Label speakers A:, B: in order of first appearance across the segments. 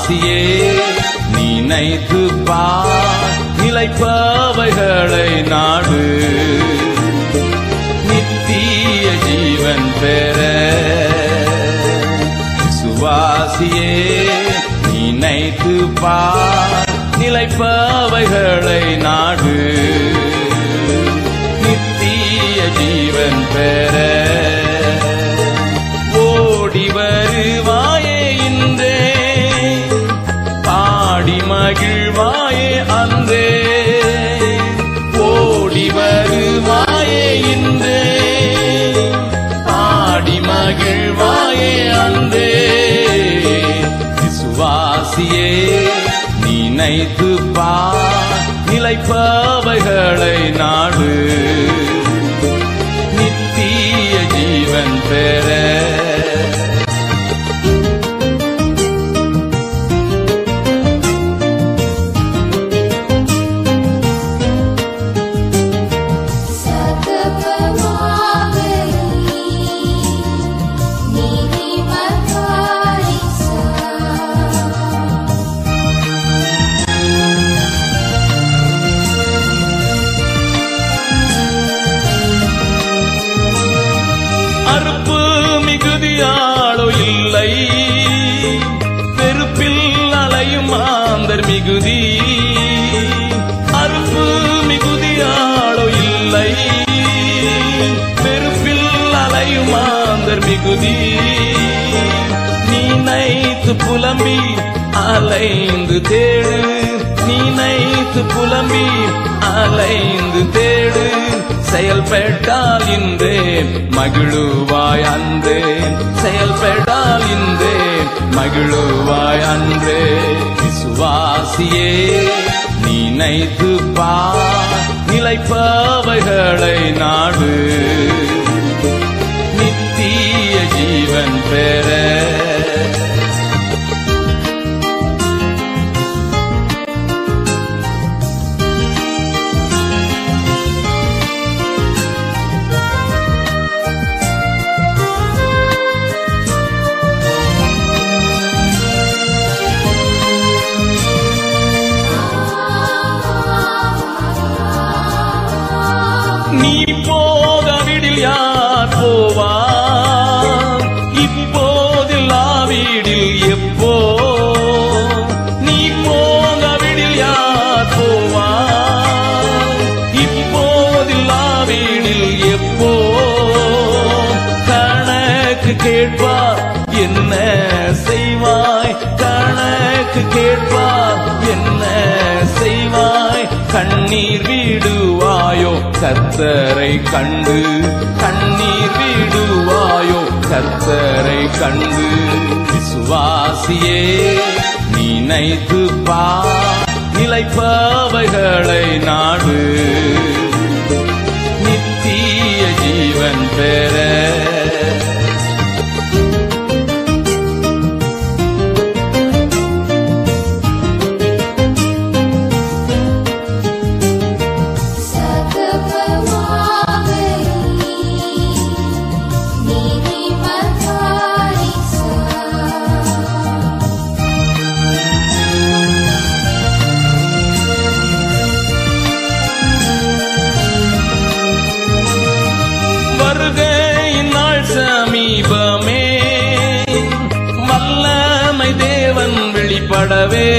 A: விசுவாசியே நினைத்து பார் நிலைப்பவைகளை நாடு நித்திய ஜீவன் பெற விசுவாசியே நினைத்து பார் நிலைப்பவைகளை நாடு நித்திய ஜீவன் பெற ஓடி வருவாயே இன்றே பாடி மகிழ்வாயே அன்றே ஓடி வருவாயே இன்றே பாடி மகிழ்வாயே அன்றே விசுவாசியே நினைத்து பார் நிலைப்பவைகளை நாடு நித்திய ஜீவன் பெற அறுப்பு மிகுதியாளோ இல்லை பெருப்பில் அலையும் மாந்தர் மிகுதி அறுப்பு மிகுதியாளோ இல்லை பெருப்பில் அலையும் மாந்தர் மிகுதி நினைத்து புலம்பி அலைந்து தேடு நினைத்து புலம்பி அலைந்து தேடு செயல்பட்டால் இன்றே மகிழுவாய் அன்றே செயல்பட்டால் இன்றே மகிழுவாய் அன்றே விசுவாசியே நினைத்து பார் நிலைப்பவைகளை நாடு நித்திய ஜீவன் பெற நீ போகவிடில் யார் போவார் இப்போதில் ஆவிடில் எப்போ நீ போகவிடில் யார் போவார் இப்போதில் ஆவிடில் எப்போ கணக்கு கேட்பார் என்ன செய்வாய் கணக்கு கேட்பார் என்ன செய்வாய் கண்ணீர் விடுவாயோ கர்த்தரை கண்டு கண்ணீர் விடுவாயோ கர்த்தரை கண்டு விசுவாசியே நினைத்து பார் நிலைப்பவைகளை நாடு நித்திய ஜீவன் பெற வருகையின் நாள் சமீபமே வல்லமை தேவன் வெளிப்படவே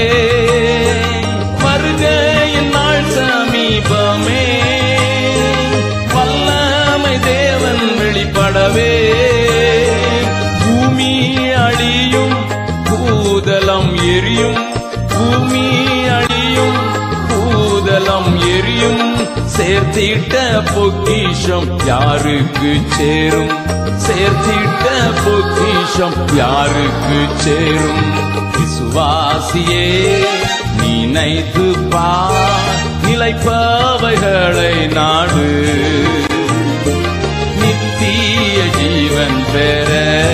A: வருகையின் நாள் சமீபமே வல்லமை தேவன் வெளிப்படவே பூமி அழியும் பூதலம் எரியும் பூமி அழியும் பூதலம் எரியும் சேர்த்திட்ட பொக்கிஷம் யாருக்கு சேரும் சேர்த்திட்ட பொக்கிஷம் யாருக்கு சேரும் விசுவாசியே நினைத்து பார் நிலைப்பவைகளை நாடு நித்திய ஜீவன் பெற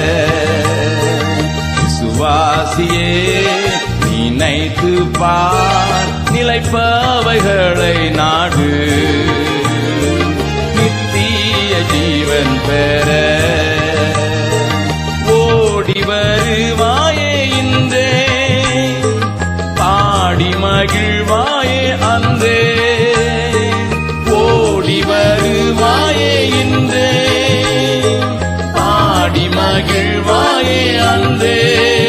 A: விசுவாசியே நினைத்து பார் நிலைப்பவைகளை நாடு நித்திய ஜீவன் பெற ஓடி வருவாயே இன்றே அன்றே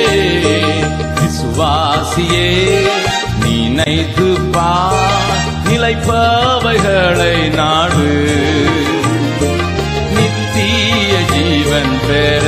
A: விசுவாசியே நினைத்து பார் நிலைப்பவைகளை நாடு நித்திய ஜீவன் பெற